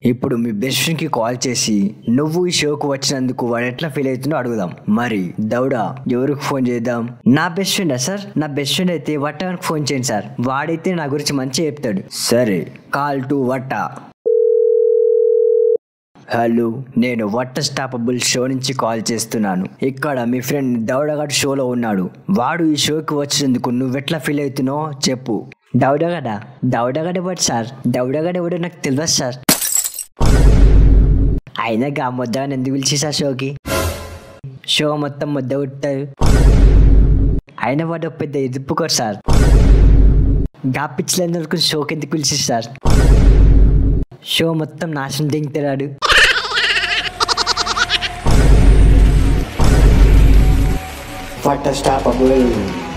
ఇప్పుడు మీ best friend కి కాల్ చేసి నువ్వు ఈ షోకు వచ్చినందుకు వాడు ఎట్లా ఫీల్ అవుతుందో అడుగుదాం మరి దౌడా ఎవరికి ఫోన్ చేద్దాం నా బెస్ట్ ఫ్రెండా సార్ నా బెస్ట్ ఫ్రెండ్ అయితే వట్టానికి ఫోన్ చేయండి సార్ వాడైతే నా గురించి మంచిగా చెప్తాడు సరే కాల్ టు వట్ట హలో నేను వట్ట స్టాపబుల్ షో నుంచి కాల్ చేస్తున్నాను ఇక్కడ మీ ఫ్రెండ్ దౌడగాడు షోలో ఉన్నాడు వాడు ఈ షోకి వచ్చినందుకు నువ్వెట్లా ఫీల్ అవుతున్నావో చెప్పు దౌడగడ దౌడగడ ఎవడు సార్ దౌడగడ ఎవడో నాకు తెలియదు సార్ అయినా గా ముద్దగాని ఎందుకు పిలిచేసా షోకి షో మొత్తం ముద్ద కొట్టారు అయినా వాడు ఒక పెద్ద ఎదుపుకోరు సార్ గా పిచ్చిలందరికీ షోకి ఎందుకు పిలిచేసి సార్ షో మొత్తం నాశనం దింగుతాడు What a stoppable.